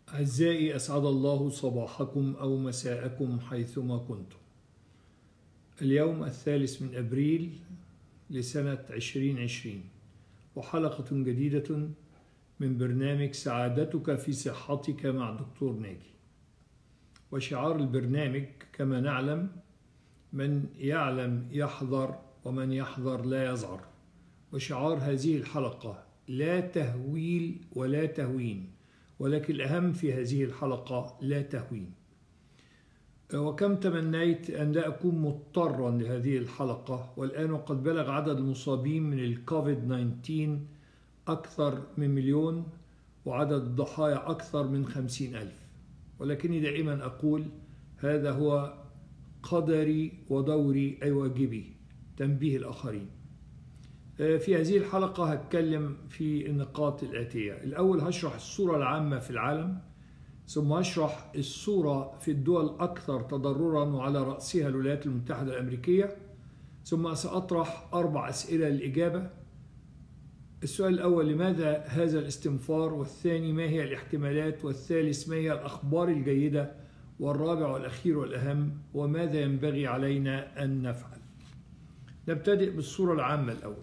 أعزائي أسعد الله صباحكم أو مساءكم حيثما كنتم اليوم الثالث من أبريل لسنة 2020 وحلقة جديدة من برنامج سعادتك في صحتك مع دكتور ناجي وشعار البرنامج كما نعلم من يعلم يحذر ومن يحذر لا يزعر وشعار هذه الحلقة لا تهويل ولا تهوين ولكن الأهم في هذه الحلقة لا تهوين وكم تمنيت أن لا أكون مضطرا لهذه الحلقة والآن وقد بلغ عدد المصابين من الكوفيد 19 أكثر من مليون وعدد الضحايا أكثر من خمسين ألف ولكني دائما أقول هذا هو قدري ودوري أي واجبي تنبيه الآخرين في هذه الحلقة هتكلم في النقاط الآتية الأول هشرح الصورة العامة في العالم ثم هشرح الصورة في الدول الأكثر تضررا وعلى رأسها الولايات المتحدة الأمريكية ثم سأطرح أربع أسئلة للإجابة السؤال الأول لماذا هذا الاستنفار والثاني ما هي الاحتمالات والثالث ما هي الأخبار الجيدة والرابع والأخير والأهم وماذا ينبغي علينا أن نفعل نبتدئ بالصورة العامة الأول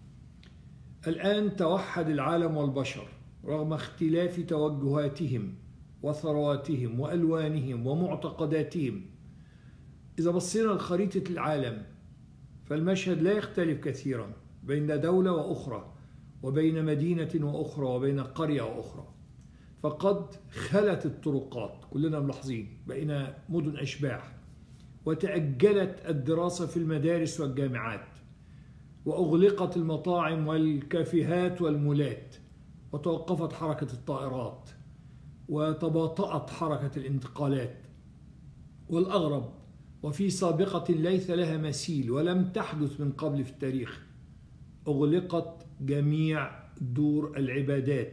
الآن توحد العالم والبشر رغم اختلاف توجهاتهم وثرواتهم وألوانهم ومعتقداتهم إذا بصينا لخريطة العالم فالمشهد لا يختلف كثيرا بين دولة وأخرى وبين مدينة وأخرى وبين قرية وأخرى فقد خلت الطرقات كلنا ملاحظين بقينا مدن أشباح وتأجلت الدراسة في المدارس والجامعات وأغلقت المطاعم والكافيهات والمولات وتوقفت حركة الطائرات وتباطأت حركة الانتقالات والأغرب وفي سابقة ليس لها مثيل ولم تحدث من قبل في التاريخ أغلقت جميع دور العبادات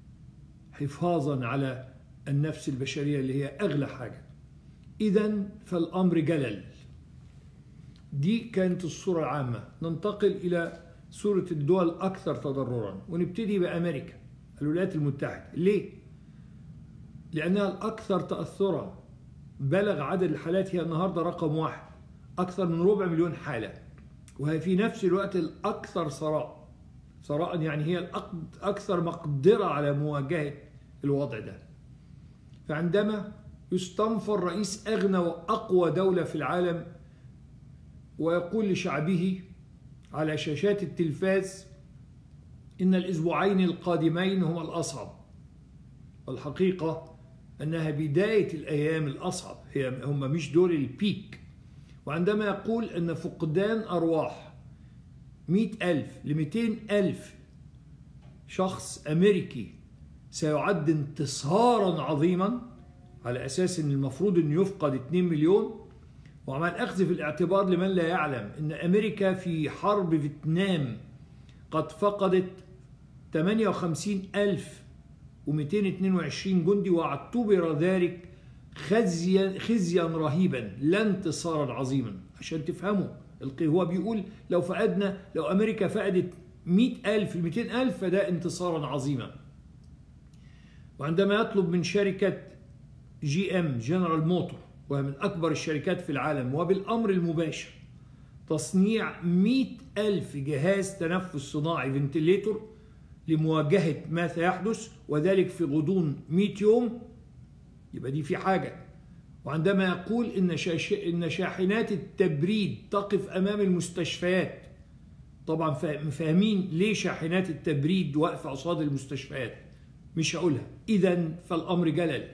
حفاظا على النفس البشرية اللي هي أغلى حاجة إذا فالأمر جلل دي كانت الصورة العامة ننتقل إلى صورة الدول الأكثر تضررا ونبتدي بأمريكا الولايات المتحدة ليه؟ لأنها الأكثر تأثرا بلغ عدد الحالات هي النهاردة رقم واحد أكثر من ربع مليون حالة وهي في نفس الوقت الأكثر ثراء ثراء يعني هي الأكثر مقدرة على مواجهة الوضع ده فعندما يستنفر رئيس أغنى وأقوى دولة في العالم ويقول لشعبه على شاشات التلفاز إن الأسبوعين القادمين هما الأصعب والحقيقة أنها بداية الأيام الأصعب هي هم مش دول البيك وعندما يقول أن فقدان أرواح مئة ألف لمئتين ألف شخص أمريكي سيعد انتصارا عظيما على أساس أن المفروض أن يفقد 2 مليون ومع الأخذ في الاعتبار لمن لا يعلم أن أمريكا في حرب فيتنام قد فقدت 58 ألف و222 جندي واعتبر ذلك خزيا خزيا رهيبا لا انتصارا عظيما عشان تفهموا هو بيقول لو فقدنا لو أمريكا فقدت 100 ألف 200 ألف فده انتصارا عظيما وعندما يطلب من شركة جي ام جنرال موتور وهي من أكبر الشركات في العالم وبالأمر المباشر تصنيع 100 ألف جهاز تنفس صناعي فنتليتور لمواجهة ما سيحدث وذلك في غضون 100 يوم يبقى دي في حاجة وعندما يقول إن, شاش... إن شاحنات التبريد تقف أمام المستشفيات طبعا فاهمين ليه شاحنات التبريد واقفة قصاد المستشفيات مش هقولها إذا فالأمر جلل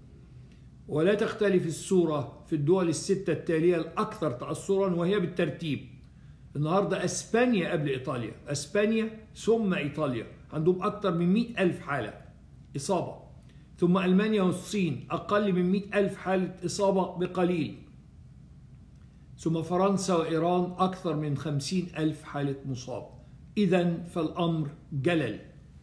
ولا تختلف الصورة في الدول الستة التالية الأكثر تأثرا وهي بالترتيب النهاردة أسبانيا قبل إيطاليا أسبانيا ثم إيطاليا عندهم أكثر من مئة ألف حالة إصابة ثم ألمانيا والصين أقل من مئة ألف حالة إصابة بقليل ثم فرنسا وإيران أكثر من خمسين ألف حالة مصاب إذا فالأمر جلل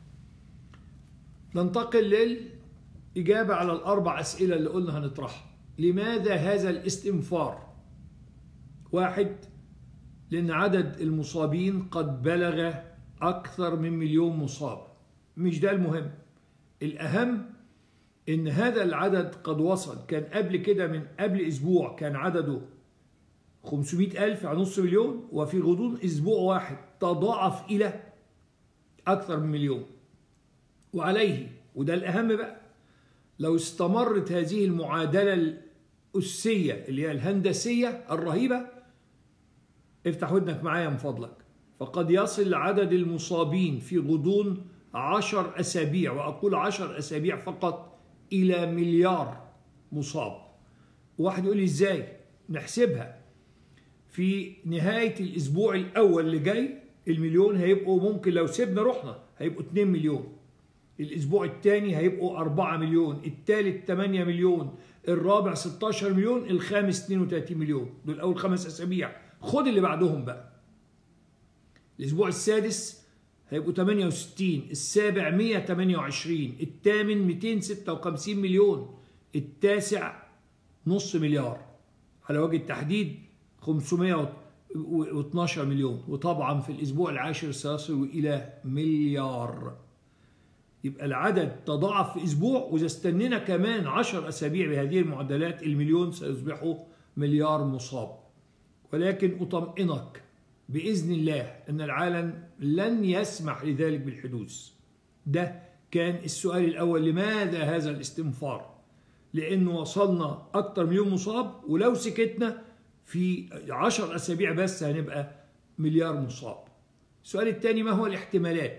ننتقل لل إجابة على الأربع أسئلة اللي قلنا هنطرحها لماذا هذا الاستنفار واحد لأن عدد المصابين قد بلغ أكثر من مليون مصاب مش ده المهم الأهم إن هذا العدد قد وصل كان قبل كده من قبل أسبوع كان عدده 500 ألف يعني نص مليون وفي غضون أسبوع واحد تضاعف إلى أكثر من مليون وعليه وده الأهم بقى لو استمرت هذه المعادلة الأسية اللي هي الهندسية الرهيبة افتح ودنك معايا من فضلك فقد يصل عدد المصابين في غضون عشر أسابيع وأقول عشر أسابيع فقط إلى مليار مصاب واحد يقول لي إزاي نحسبها في نهاية الأسبوع الأول اللي جاي المليون هيبقوا ممكن لو سيبنا رحنا هيبقوا 2 مليون الأسبوع الثاني هيبقوا 4 مليون الثالث 8 مليون الرابع 16 مليون الخامس 32 مليون دول أول خمس أسابيع خد اللي بعدهم بقى الأسبوع السادس هيبقوا 68 السابع 128 الثامن 256 مليون التاسع نص مليار على وجه التحديد 512 مليون وطبعا في الأسبوع العاشر سيصل إلى مليار يبقى العدد تضاعف في أسبوع وإذا استنينا كمان 10 أسابيع بهذه المعدلات المليون سيصبحوا مليار مصاب ولكن أطمئنك بإذن الله أن العالم لن يسمح لذلك بالحدوث ده كان السؤال الأول لماذا هذا الاستنفار لأنه وصلنا أكتر مليون مصاب ولو سكتنا في عشر أسابيع بس هنبقى مليار مصاب السؤال الثاني ما هو الاحتمالات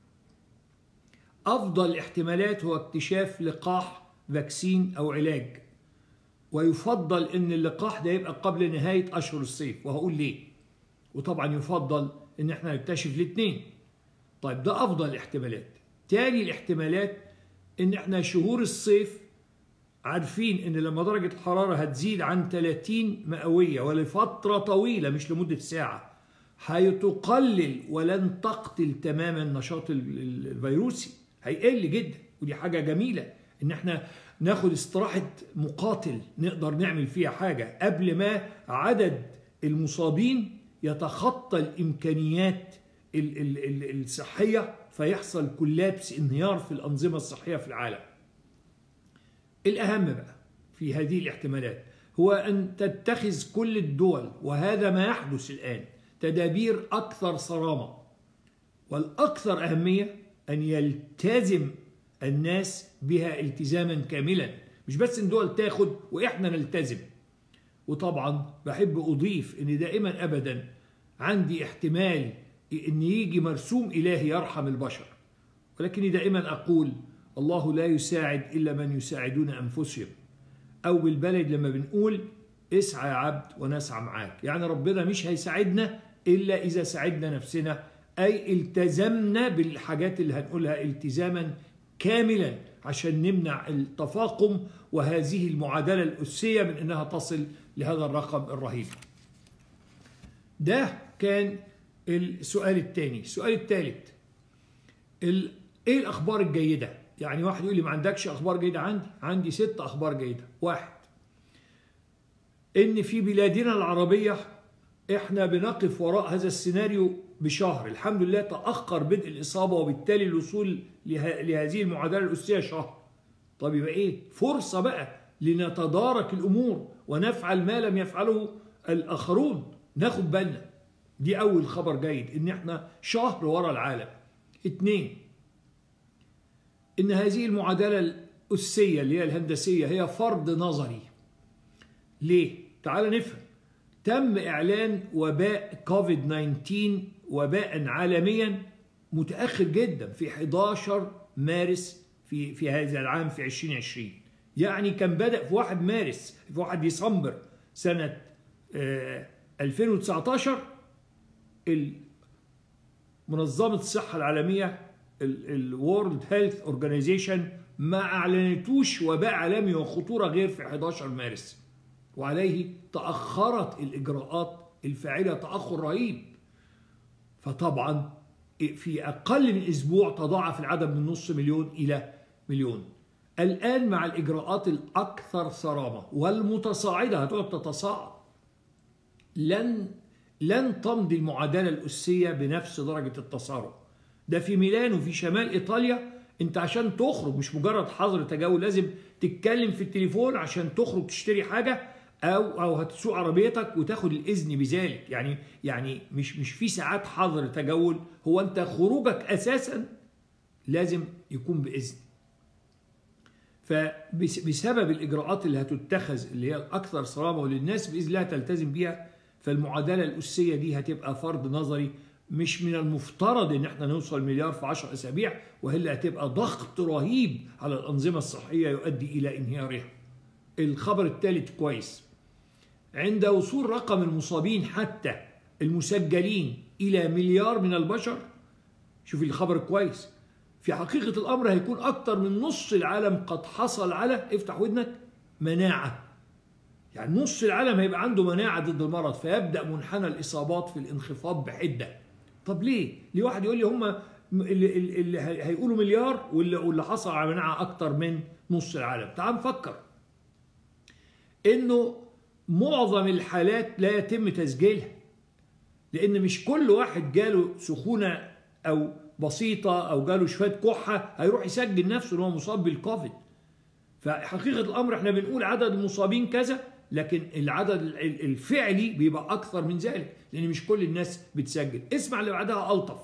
أفضل الاحتمالات هو اكتشاف لقاح فاكسين أو علاج ويفضل أن اللقاح ده يبقى قبل نهاية أشهر الصيف وهقول ليه وطبعا يفضل أن احنا نكتشف الاثنين طيب ده أفضل الاحتمالات تاني الاحتمالات أن احنا شهور الصيف عارفين ان لما درجة الحرارة هتزيد عن 30 مئوية ولفترة طويلة مش لمدة ساعة هتقلل ولن تقتل تماما النشاط الفيروسي هيقل جدا ودي حاجة جميلة ان احنا ناخد استراحة مقاتل نقدر نعمل فيها حاجة قبل ما عدد المصابين يتخطى الامكانيات الصحية فيحصل كلابس انهيار في الأنظمة الصحية في العالم الأهم بقى في هذه الاحتمالات هو أن تتخذ كل الدول وهذا ما يحدث الآن تدابير أكثر صرامة والأكثر أهمية أن يلتزم الناس بها التزاما كاملا مش بس ان دول تاخد واحنا نلتزم وطبعا بحب اضيف ان دائما ابدا عندي احتمال ان يجي مرسوم الهي يرحم البشر ولكني دائما اقول الله لا يساعد إلا من يساعدون أنفسهم أو بالبلد لما بنقول اسعى يا عبد ونسعى معاك يعني ربنا مش هيساعدنا إلا إذا ساعدنا نفسنا أي التزمنا بالحاجات اللي هنقولها التزاما كاملا عشان نمنع التفاقم وهذه المعادلة الأسية من أنها تصل لهذا الرقم الرهيب ده كان السؤال الثاني السؤال الثالث ايه الاخبار الجيده يعني واحد يقول لي ما عندكش اخبار جيده عندي عندي ست اخبار جيده واحد ان في بلادنا العربيه احنا بنقف وراء هذا السيناريو بشهر الحمد لله تاخر بدء الاصابه وبالتالي الوصول لهذه المعادله الاسيه شهر طب يبقى ايه فرصه بقى لنتدارك الامور ونفعل ما لم يفعله الاخرون ناخد بالنا دي اول خبر جيد ان احنا شهر ورا العالم اتنين ان هذه المعادله الاسيه اللي هي الهندسيه هي فرض نظري ليه تعال نفهم تم اعلان وباء كوفيد 19 وباء عالميا متاخر جدا في 11 مارس في في هذا العام في 2020 يعني كان بدا في 1 مارس في 1 ديسمبر سنه 2019 منظمه الصحه العالميه الورلد هيلث اورجانيزيشن ما اعلنتوش وباء عالمي وخطوره غير في 11 مارس وعليه تاخرت الاجراءات الفاعله تاخر رهيب فطبعا في اقل من اسبوع تضاعف العدد من نص مليون الى مليون الان مع الاجراءات الاكثر صرامه والمتصاعده هتقعد تتصاعد لن لن تمضي المعادله الاسيه بنفس درجه التصاعد ده في ميلانو في شمال إيطاليا انت عشان تخرج مش مجرد حظر تجول لازم تتكلم في التليفون عشان تخرج تشتري حاجه او او هتسوق عربيتك وتاخد الاذن بذلك يعني يعني مش مش في ساعات حظر تجول هو انت خروجك اساسا لازم يكون باذن فبسبب الاجراءات اللي هتتخذ اللي هي الاكثر صرامه وللناس باذن الله تلتزم بيها فالمعادله الاسيه دي هتبقى فرض نظري مش من المفترض ان احنا نوصل مليار في 10 اسابيع والا هتبقى ضغط رهيب على الانظمه الصحيه يؤدي الى انهيارها. الخبر الثالث كويس. عند وصول رقم المصابين حتى المسجلين الى مليار من البشر شوف الخبر كويس في حقيقه الامر هيكون اكتر من نص العالم قد حصل على افتح ودنك مناعه. يعني نص العالم هيبقى عنده مناعه ضد المرض فيبدا منحنى الاصابات في الانخفاض بحده. طب ليه؟ ليه واحد يقول لي هم اللي, اللي هيقولوا مليار واللي, واللي حصل على مناعه اكتر من نص العالم، تعال نفكر. انه معظم الحالات لا يتم تسجيلها. لان مش كل واحد جاله سخونه او بسيطه او جاله شويه كحه هيروح يسجل نفسه ان هو مصاب بالكوفيد. فحقيقه الامر احنا بنقول عدد المصابين كذا لكن العدد الفعلي بيبقى اكثر من ذلك لان مش كل الناس بتسجل اسمع اللي بعدها الطف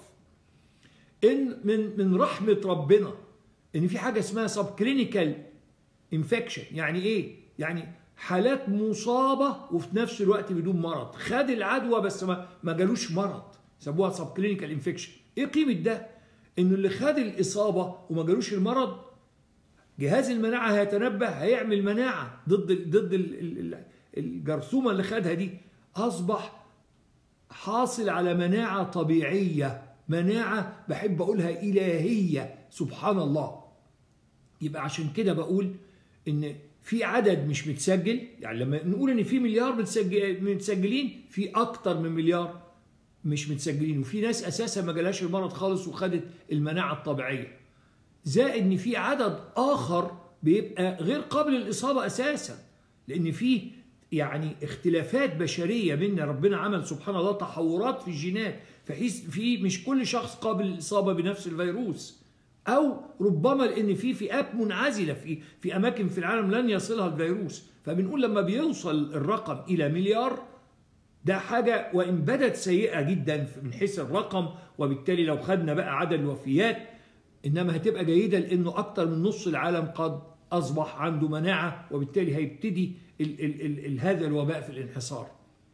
ان من من رحمه ربنا ان في حاجه اسمها سب كلينيكال انفكشن يعني ايه يعني حالات مصابه وفي نفس الوقت بدون مرض خد العدوى بس ما ما جالوش مرض سموها سب كلينيكال انفكشن ايه قيمه ده انه اللي خد الاصابه وما جالوش المرض جهاز المناعه هيتنبه هيعمل مناعه ضد ضد الجرثومه اللي خدها دي اصبح حاصل على مناعه طبيعيه مناعه بحب اقولها الهيه سبحان الله يبقى عشان كده بقول ان في عدد مش متسجل يعني لما نقول ان في مليار متسجل متسجلين في اكتر من مليار مش متسجلين وفي ناس اساسا ما جالهاش المرض خالص وخدت المناعه الطبيعيه زائد ان في عدد اخر بيبقى غير قابل للاصابه اساسا لان في يعني اختلافات بشريه بيننا ربنا عمل سبحان الله تحورات في الجينات فحيث في مش كل شخص قابل للاصابه بنفس الفيروس او ربما لان في فئات منعزله في في اماكن في العالم لن يصلها الفيروس فبنقول لما بيوصل الرقم الى مليار ده حاجه وان بدت سيئه جدا من حيث الرقم وبالتالي لو خدنا بقى عدد الوفيات انما هتبقى جيده لانه اكتر من نص العالم قد اصبح عنده مناعه وبالتالي هيبتدي ال ال ال ال هذا الوباء في الانحصار.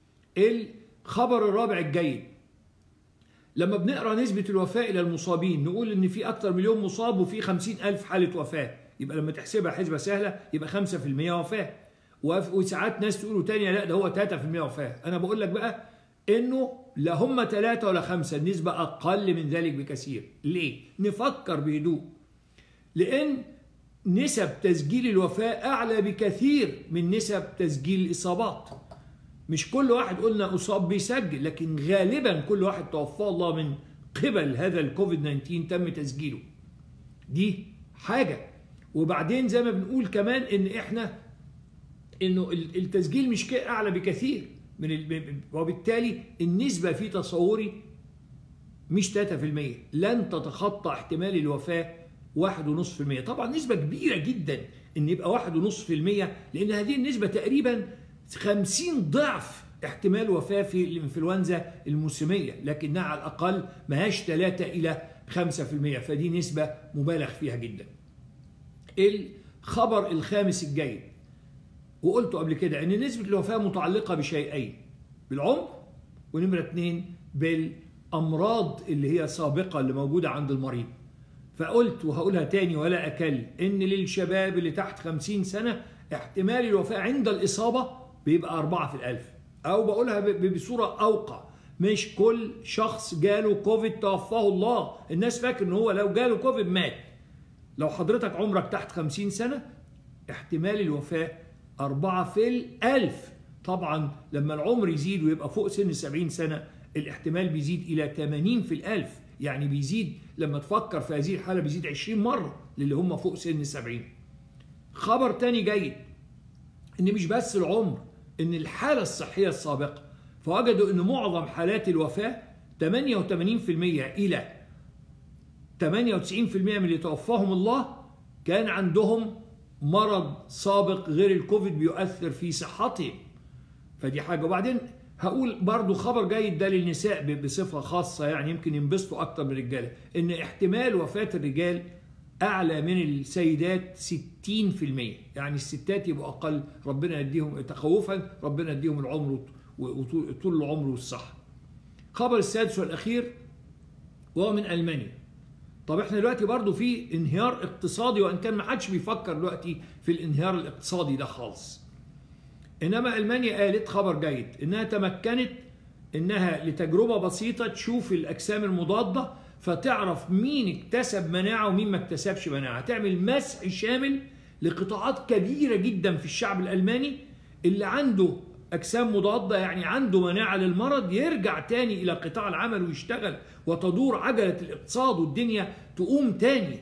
الخبر الرابع الجيد لما بنقرا نسبه الوفاه الى المصابين نقول ان في اكتر مليون مصاب وفي خمسين ألف حاله وفاه يبقى لما تحسبها حسبه سهله يبقى 5% وفاه وساعات ناس تقولوا تانية لا ده هو 3% وفاه انا بقول لك بقى انه لا هم ثلاثة ولا خمسة النسبة أقل من ذلك بكثير ليه؟ نفكر بهدوء لأن نسب تسجيل الوفاة أعلى بكثير من نسب تسجيل الإصابات مش كل واحد قلنا أصاب بيسجل لكن غالبا كل واحد توفاه الله من قبل هذا الكوفيد 19 تم تسجيله دي حاجة وبعدين زي ما بنقول كمان ان احنا انه التسجيل مش كده اعلى بكثير من ال... وبالتالي النسبة في تصوري مش 3% لن تتخطى احتمال الوفاة 1.5% طبعا نسبة كبيرة جدا ان يبقى 1.5% لان هذه النسبة تقريبا 50 ضعف احتمال وفاة في الانفلونزا الموسمية لكنها على الأقل ماهاش 3 إلى 5% فدي نسبة مبالغ فيها جدا الخبر الخامس الجيد وقلته قبل كده ان نسبة الوفاة متعلقة بشيئين بالعمر ونمرة اتنين بالأمراض اللي هي سابقة اللي موجودة عند المريض فقلت وهقولها تاني ولا أكل إن للشباب اللي تحت خمسين سنة احتمال الوفاة عند الإصابة بيبقى أربعة في الألف أو بقولها بصورة أوقع مش كل شخص جاله كوفيد توفاه الله الناس فاكر إن هو لو جاله كوفيد مات لو حضرتك عمرك تحت خمسين سنة احتمال الوفاة أربعة في الألف طبعا لما العمر يزيد ويبقى فوق سن 70 سنة الاحتمال بيزيد إلى 80 في الألف يعني بيزيد لما تفكر في هذه الحالة بيزيد 20 مرة للي هم فوق سن 70 خبر تاني جيد ان مش بس العمر ان الحالة الصحية السابقة فوجدوا ان معظم حالات الوفاة 88% الى 98% من اللي توفاهم الله كان عندهم مرض سابق غير الكوفيد بيؤثر في صحتهم فدي حاجه وبعدين هقول برضو خبر جيد ده للنساء بصفه خاصه يعني يمكن ينبسطوا اكتر من الرجاله ان احتمال وفاه الرجال اعلى من السيدات 60% يعني الستات يبقوا اقل ربنا يديهم تخوفا ربنا يديهم العمر وطول العمر والصحه خبر السادس والاخير وهو من المانيا طب احنا دلوقتي برضو في انهيار اقتصادي وان كان ما حدش بيفكر دلوقتي في الانهيار الاقتصادي ده خالص انما المانيا قالت خبر جيد انها تمكنت انها لتجربه بسيطه تشوف الاجسام المضاده فتعرف مين اكتسب مناعه ومين ما اكتسبش مناعه تعمل مسح شامل لقطاعات كبيره جدا في الشعب الالماني اللي عنده اجسام مضاده يعني عنده مناعه للمرض يرجع تاني الى قطاع العمل ويشتغل وتدور عجله الاقتصاد والدنيا تقوم تاني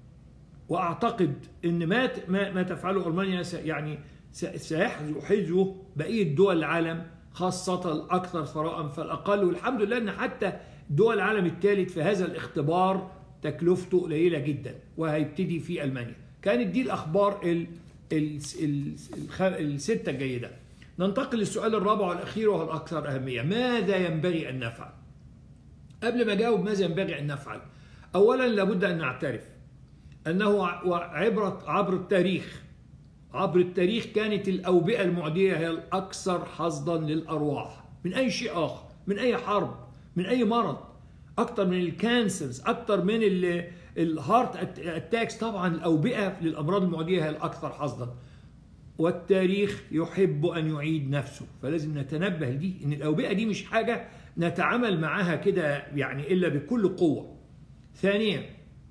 واعتقد ان ما ما تفعله المانيا يعني سيحذو حذو بقيه دول العالم خاصه الاكثر ثراء فالاقل والحمد لله ان حتى دول العالم الثالث في هذا الاختبار تكلفته قليله جدا وهيبتدي في المانيا كانت دي الاخبار ال ال ال السته الجيده ننتقل للسؤال الرابع والأخير وهو الأكثر أهمية ماذا ينبغي أن نفعل قبل ما أجاوب ماذا ينبغي أن نفعل أولا لابد أن نعترف أنه عبر عبر التاريخ عبر التاريخ كانت الأوبئة المعدية هي الأكثر حظا للأرواح من أي شيء آخر من أي حرب من أي مرض أكثر من الكانسرز أكثر من الهارت اتاكس طبعا الأوبئة للأمراض المعدية هي الأكثر حظا والتاريخ يحب أن يعيد نفسه فلازم نتنبه لدي إن الأوبئة دي مش حاجة نتعامل معاها كده يعني إلا بكل قوة ثانيا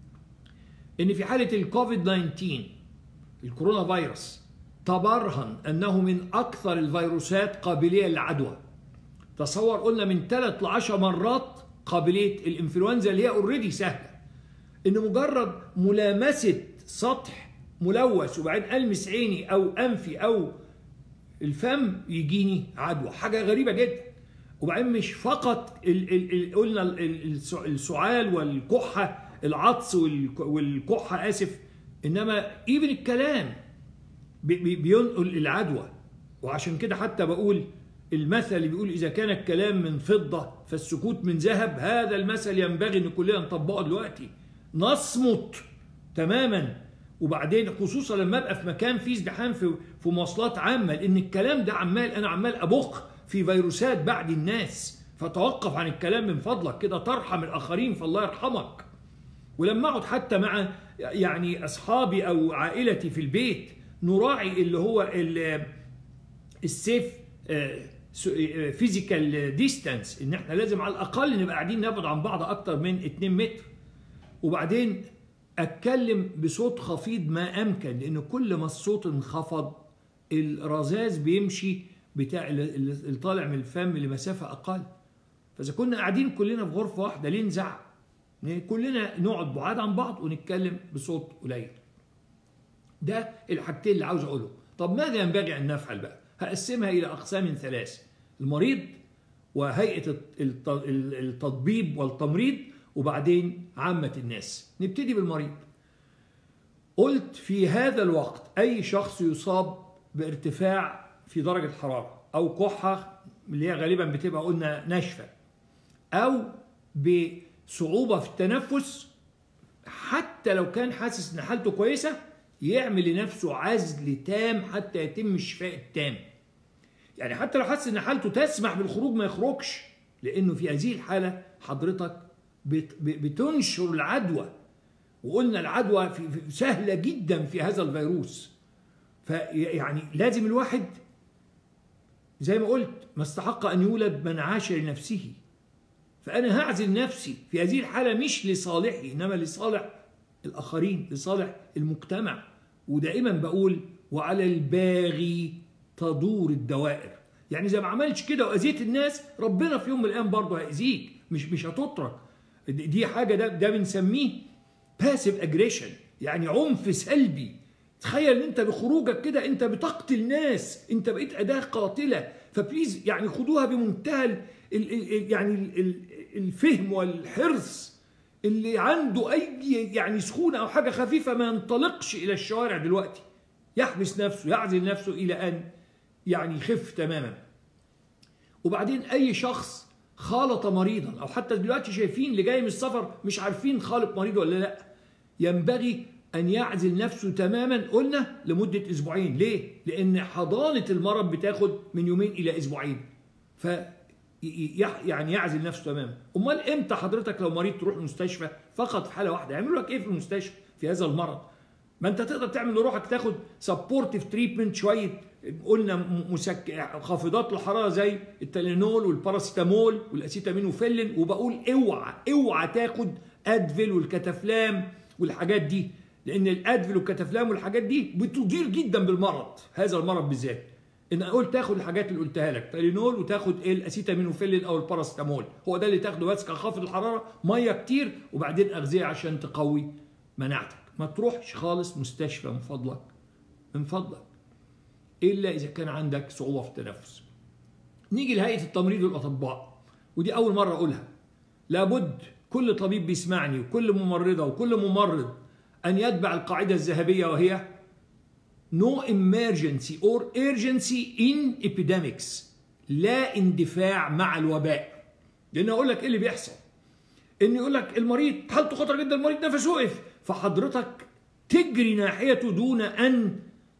إن في حالة الكوفيد 19 الكورونا فيروس تبرهن أنه من أكثر الفيروسات قابلية للعدوى تصور قلنا من 3 ل 10 مرات قابلية الإنفلونزا اللي هي اوريدي سهلة إن مجرد ملامسة سطح ملوث وبعدين المس عيني او انفي او الفم يجيني عدوى حاجه غريبه جدا وبعدين مش فقط ال ال ال قلنا السعال والكحه العطس والكحه اسف انما ايفن الكلام بينقل العدوى وعشان كده حتى بقول المثل اللي بيقول اذا كان الكلام من فضه فالسكوت من ذهب هذا المثل ينبغي ان كلنا نطبقه دلوقتي نصمت تماما وبعدين خصوصا لما ابقى في مكان فيه ازدحام في في مواصلات عامه لان الكلام ده عمال انا عمال ابخ في فيروسات بعد الناس فتوقف عن الكلام من فضلك كده ترحم الاخرين فالله يرحمك ولما اقعد حتى مع يعني اصحابي او عائلتي في البيت نراعي اللي هو السيف فيزيكال ديستانس ان احنا لازم على الاقل نبقى قاعدين نبعد عن بعض اكتر من 2 متر وبعدين اتكلم بصوت خفيض ما امكن لان كل ما الصوت انخفض الرذاذ بيمشي بتاع اللي طالع من الفم لمسافه اقل فاذا كنا قاعدين كلنا في غرفه واحده ليه نزعق كلنا نقعد بعاد عن بعض ونتكلم بصوت قليل ده الحاجتين اللي عاوز اقوله طب ماذا ينبغي ان نفعل بقى هقسمها الى اقسام ثلاث المريض وهيئه التطبيب والتمريض وبعدين عامة الناس نبتدي بالمريض قلت في هذا الوقت أي شخص يصاب بارتفاع في درجة الحرارة أو كحة اللي هي غالبا بتبقى قلنا ناشفة أو بصعوبة في التنفس حتى لو كان حاسس إن حالته كويسة يعمل لنفسه عزل تام حتى يتم الشفاء التام يعني حتى لو حاسس إن حالته تسمح بالخروج ما يخرجش لأنه في هذه الحالة حضرتك بتنشر العدوى وقلنا العدوى في سهلة جدا في هذا الفيروس فيعني لازم الواحد زي ما قلت ما استحق أن يولد من عاش لنفسه فأنا هعزل نفسي في هذه الحالة مش لصالحي إنما لصالح الآخرين لصالح المجتمع ودائما بقول وعلى الباغي تدور الدوائر يعني إذا ما عملتش كده وأذيت الناس ربنا في يوم من الأيام برضه هيأذيك مش مش هتترك دي حاجه ده ده بنسميه باسيف اجريشن يعني عنف سلبي تخيل ان انت بخروجك كده انت بتقتل ناس انت بقيت اداه قاتله فبليز يعني خدوها بمنتهى ال ال يعني ال الفهم والحرص اللي عنده اي يعني سخونه او حاجه خفيفه ما ينطلقش الى الشوارع دلوقتي يحبس نفسه يعزل نفسه الى ان يعني يخف تماما وبعدين اي شخص خالط مريضا او حتى دلوقتي شايفين اللي جاي من السفر مش عارفين خالط مريض ولا لا ينبغي ان يعزل نفسه تماما قلنا لمده اسبوعين ليه لان حضانه المرض بتاخد من يومين الى اسبوعين ف يعني يعزل نفسه تماما امال امتى حضرتك لو مريض تروح المستشفى فقط في حاله واحده يعملوا لك ايه في المستشفى في هذا المرض ما انت تقدر تعمل لروحك تاخد سبورتيف تريتمنت شويه قلنا مسك... خافضات الحراره زي التلينول والباراسيتامول والاسيتامينوفيلين وبقول اوعى اوعى تاخد ادفل والكتافلام والحاجات دي لان الادفل والكتافلام والحاجات دي بتضير جدا بالمرض هذا المرض بالذات ان اقول تاخد الحاجات اللي قلتها لك تالينول وتاخد الاسيتامينوفيلين او الباراسيتامول هو ده اللي تاخده بس كخافض الحراره ميه كتير وبعدين اغذيه عشان تقوي مناعتك ما تروحش خالص مستشفى من فضلك من فضلك الا اذا كان عندك صعوبه في التنفس نيجي لهيئه التمريض والاطباء ودي اول مره اقولها لابد كل طبيب بيسمعني وكل ممرضه وكل ممرض ان يتبع القاعده الذهبيه وهي no emergency or urgency in epidemics لا اندفاع مع الوباء لان اقول لك ايه اللي بيحصل ان يقول لك المريض حالته خطره جدا المريض نفسه وقف فحضرتك تجري ناحيته دون ان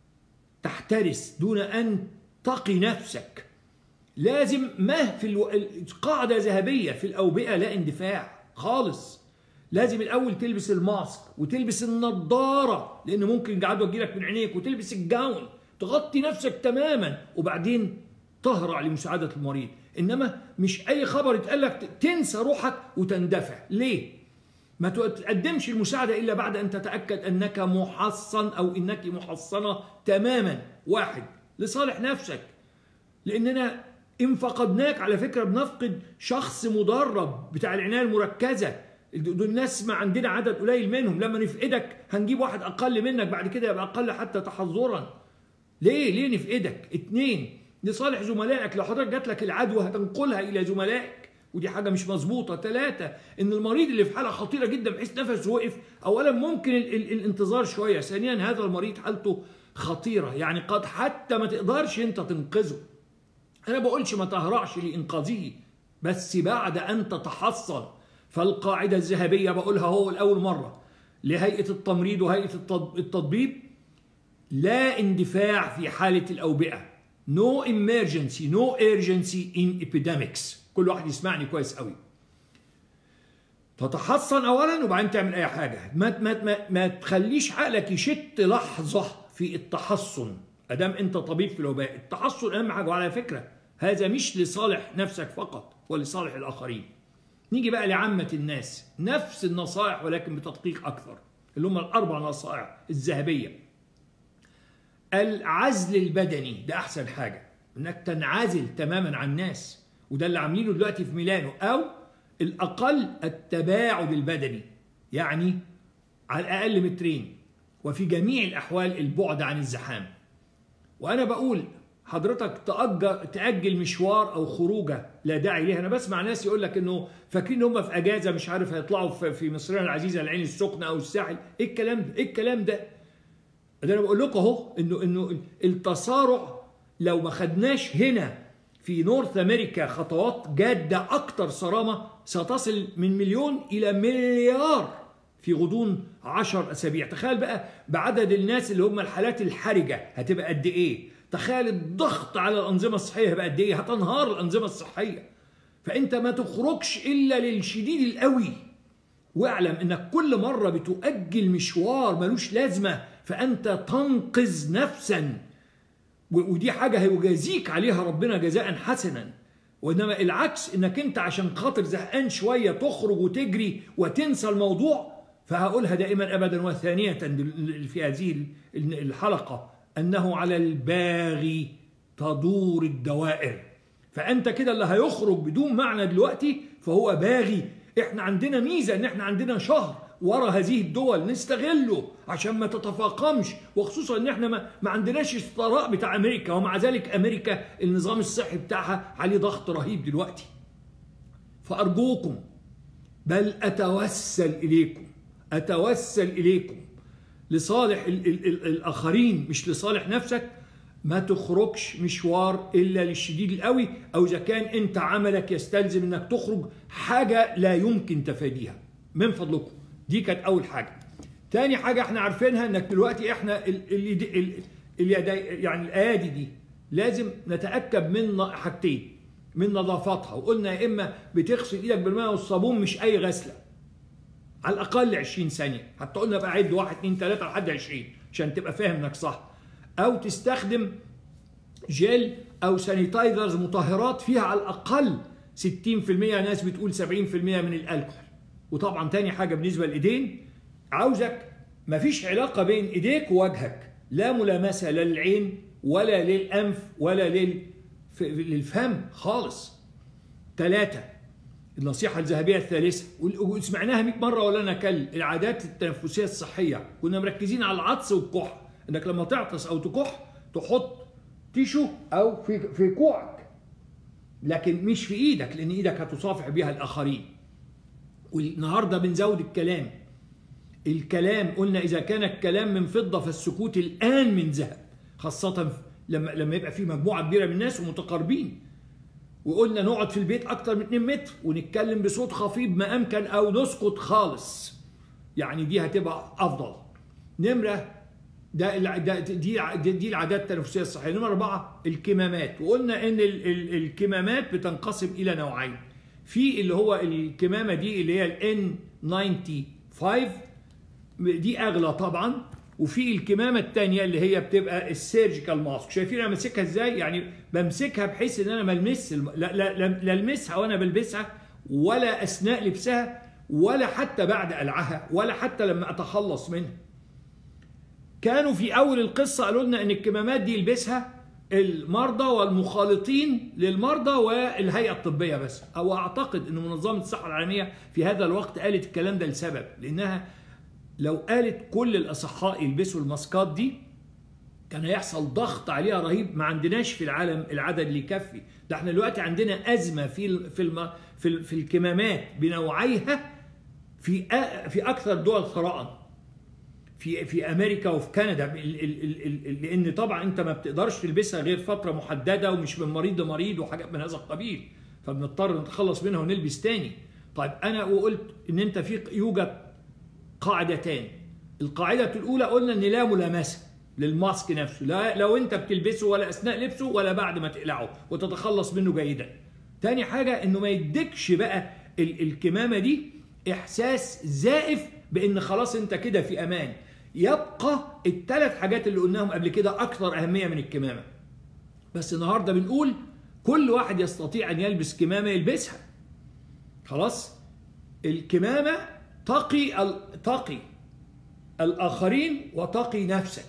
تحترس دون ان تقي نفسك لازم ما في الو... قاعده ذهبيه في الاوبئه لا اندفاع خالص لازم الاول تلبس الماسك وتلبس النضاره لان ممكن العدوى تجيلك من عينيك وتلبس الجاون تغطي نفسك تماما وبعدين تهرع لمساعده المريض انما مش اي خبر يتقال لك تنسى روحك وتندفع ليه ما تقدمش المساعده الا بعد ان تتاكد انك محصن او انك محصنه تماما واحد لصالح نفسك لاننا ان فقدناك على فكره بنفقد شخص مدرب بتاع العنايه المركزه دول الناس ما عندنا عدد قليل منهم لما نفقدك هنجيب واحد اقل منك بعد كده يبقى اقل حتى تحذرا ليه ليه نفقدك اتنين لصالح زملائك لو حضرتك جات لك العدوى هتنقلها الى زملائك ودي حاجة مش مظبوطة ثلاثة إن المريض اللي في حالة خطيرة جدا بحيث نفسه وقف أولا ممكن ال ال الانتظار شوية ثانيا هذا المريض حالته خطيرة يعني قد حتى ما تقدرش أنت تنقذه أنا بقولش ما تهرعش لإنقاذه بس بعد أن تتحصن فالقاعدة الذهبية بقولها هو الأول مرة لهيئة التمريض وهيئة التطبيب لا اندفاع في حالة الأوبئة no emergency no urgency in epidemics كل واحد يسمعني كويس قوي تتحصن اولا وبعدين تعمل اي حاجه ما ما ما, ما تخليش عقلك يشت لحظه في التحصن ادام انت طبيب في الوباء التحصن اهم حاجه وعلى فكره هذا مش لصالح نفسك فقط ولصالح الاخرين نيجي بقى لعامه الناس نفس النصائح ولكن بتدقيق اكثر اللي هم الاربع نصائح الذهبيه العزل البدني ده احسن حاجه انك تنعزل تماما عن الناس وده اللي عاملينه دلوقتي في ميلانو او الاقل التباعد البدني يعني على الاقل مترين وفي جميع الاحوال البعد عن الزحام وانا بقول حضرتك تأجر تأجل مشوار أو خروجة لا داعي ليها، أنا بسمع ناس يقول لك إنه فاكرين إن هم في أجازة مش عارف هيطلعوا في مصرنا العزيزة العين السخنة أو الساحل، إيه الكلام ده؟ إيه الكلام ده؟ ده أنا بقول لكم أهو إنه إنه التسارع لو ما خدناش هنا في نورث امريكا خطوات جاده اكثر صرامه ستصل من مليون الى مليار في غضون عشر اسابيع تخيل بقى بعدد الناس اللي هم الحالات الحرجه هتبقى قد ايه تخيل الضغط على الانظمه الصحيه هيبقى قد ايه هتنهار الانظمه الصحيه فانت ما تخرجش الا للشديد القوي واعلم انك كل مره بتؤجل مشوار ملوش لازمه فانت تنقذ نفسا ودي حاجة هيجازيك عليها ربنا جزاء حسنا وإنما العكس إنك أنت عشان خاطر زهقان شوية تخرج وتجري وتنسى الموضوع فهقولها دائما أبدا وثانية في هذه الحلقة أنه على الباغي تدور الدوائر فأنت كده اللي هيخرج بدون معنى دلوقتي فهو باغي احنا عندنا ميزة ان احنا عندنا شهر ورا هذه الدول نستغله عشان ما تتفاقمش وخصوصا ان احنا ما, ما عندناش الثراء بتاع امريكا ومع ذلك امريكا النظام الصحي بتاعها عليه ضغط رهيب دلوقتي فارجوكم بل أتوسل إليكم أتوسل إليكم أتوسل أتوسل إليكم لصالح ال ال ال الآخرين مش لصالح نفسك ما تخرجش مشوار إلا للشديد القوي أو إذا كان أنت عملك يستلزم أنك تخرج حاجة لا يمكن تفاديها من فضلكم دي كانت أول حاجة تاني حاجة احنا عارفينها انك دلوقتي احنا ال ال يعني الايادي دي لازم نتاكد من حاجتين من نظافتها وقلنا يا اما بتغسل ايدك بالماء والصابون مش اي غسله على الاقل 20 ثانيه حتى قلنا بقى عد 1 2 3 لحد 20 عشان تبقى فاهم انك صح او تستخدم جل او سانيتايزرز مطهرات فيها على الاقل 60% ناس بتقول 70% من الالكحول وطبعا تاني حاجه بالنسبه للايدين عاوزك مفيش علاقه بين ايديك ووجهك لا ملامسه لا للعين ولا للانف ولا لل للفم خالص ثلاثة النصيحة الذهبية الثالثة وسمعناها 100 مرة ولا نكل العادات التنفسية الصحية كنا مركزين على العطس والكح انك لما تعطس او تكح تحط تيشو او في في كوعك لكن مش في ايدك لان ايدك هتصافح بها الاخرين والنهارده بنزود الكلام الكلام قلنا اذا كان الكلام من فضه فالسكوت الان من ذهب خاصه لما لما يبقى في مجموعه كبيره من الناس ومتقاربين وقلنا نقعد في البيت اكتر من 2 متر ونتكلم بصوت خفيض ما امكن او نسكت خالص يعني دي هتبقى افضل نمره ده, ده دي دي العادات التنفسيه الصحيه نمره اربعه الكمامات وقلنا ان ال ال الكمامات بتنقسم الى نوعين في اللي هو الكمامه دي اللي هي الان 95 دي اغلى طبعا وفي الكمامه الثانيه اللي هي بتبقى السيرجيكال ماسك شايفين انا ماسكها ازاي يعني بمسكها بحيث ان انا ما المس لا لا لا المسها وانا بلبسها ولا اثناء لبسها ولا حتى بعد قلعها ولا حتى لما اتخلص منها كانوا في اول القصه قالوا لنا ان الكمامات دي يلبسها المرضى والمخالطين للمرضى والهيئه الطبيه بس او اعتقد ان منظمه الصحه العالميه في هذا الوقت قالت الكلام ده لسبب لانها لو قالت كل الاصحاء يلبسوا الماسكات دي كان هيحصل ضغط عليها رهيب ما عندناش في العالم العدد اللي يكفي ده احنا دلوقتي عندنا ازمه في في الم في, في الكمامات بنوعيها في في اكثر دول ثراء في في امريكا وفي كندا لان طبعا انت ما بتقدرش تلبسها غير فتره محدده ومش من مريض لمريض وحاجات من هذا القبيل فبنضطر نتخلص منها ونلبس تاني طيب انا وقلت ان انت في يوجد قاعدتان القاعدة الأولى قلنا إن لا ملامسة للماسك نفسه لا لو أنت بتلبسه ولا أثناء لبسه ولا بعد ما تقلعه وتتخلص منه جيدا تاني حاجة إنه ما يديكش بقى الكمامة دي إحساس زائف بإن خلاص أنت كده في أمان يبقى الثلاث حاجات اللي قلناهم قبل كده أكثر أهمية من الكمامة بس النهاردة بنقول كل واحد يستطيع أن يلبس كمامة يلبسها خلاص الكمامة تقي تقي الاخرين وتقي نفسك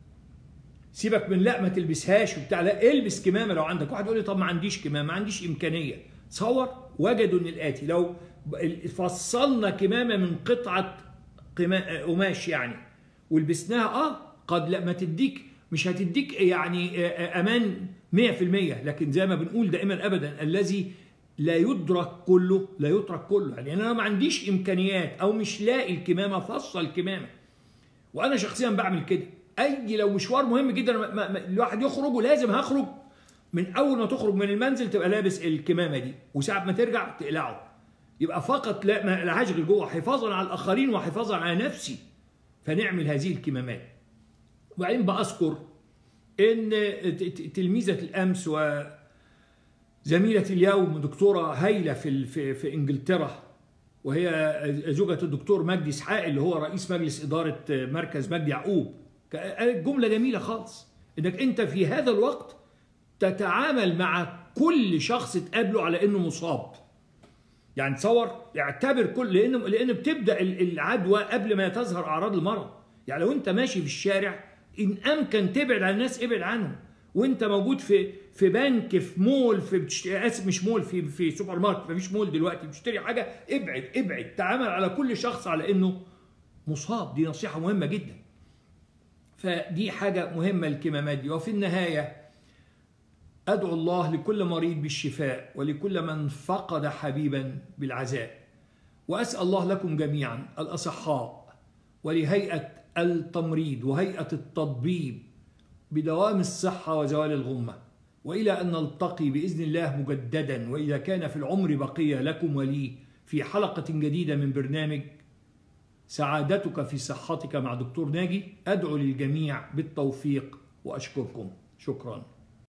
سيبك من لا ما تلبسهاش وبتاع لا البس كمامه لو عندك واحد يقول لي طب ما عنديش كمامه ما عنديش امكانيه تصور وجدوا ان الاتي لو فصلنا كمامه من قطعه قماش يعني ولبسناها اه قد لا ما تديك مش هتديك يعني امان 100% لكن زي ما بنقول دائما ابدا الذي لا يدرك كله لا يترك كله يعني انا ما عنديش امكانيات او مش لاقي الكمامه فصل الكمامه وانا شخصيا بعمل كده اي لو مشوار مهم جدا ما ما الواحد يخرج ولازم هخرج من اول ما تخرج من المنزل تبقى لابس الكمامه دي وساعه ما ترجع تقلعه يبقى فقط لا ما لهاش غير جوه حفاظا على الاخرين وحفاظا على نفسي فنعمل هذه الكمامات وبعدين بأذكر ان تلميذه الامس و زميلة اليوم دكتورة هايلة في في في انجلترا وهي زوجة الدكتور مجدي اسحاق اللي هو رئيس مجلس إدارة مركز مجدي يعقوب قالت جملة جميلة خالص إنك أنت في هذا الوقت تتعامل مع كل شخص تقابله على إنه مصاب يعني تصور اعتبر كل لأن لأن بتبدأ العدوى قبل ما تظهر أعراض المرض يعني لو أنت ماشي في الشارع إن أمكن تبعد عن الناس ابعد عنهم وانت موجود في في بنك في مول في بتشتري اسف مش مول في في سوبر ماركت مفيش مول دلوقتي بتشتري حاجه ابعد ابعد تعامل على كل شخص على انه مصاب دي نصيحه مهمه جدا فدي حاجه مهمه الكمامات دي وفي النهايه ادعو الله لكل مريض بالشفاء ولكل من فقد حبيبا بالعزاء وأسأل الله لكم جميعا الأصحاء ولهيئة التمريض وهيئة التطبيب بدوام الصحة وزوال الغمة وإلى أن نلتقي بإذن الله مجددا وإذا كان في العمر بقية لكم ولي في حلقة جديدة من برنامج سعادتك في صحتك مع دكتور ناجي أدعو للجميع بالتوفيق وأشكركم شكراً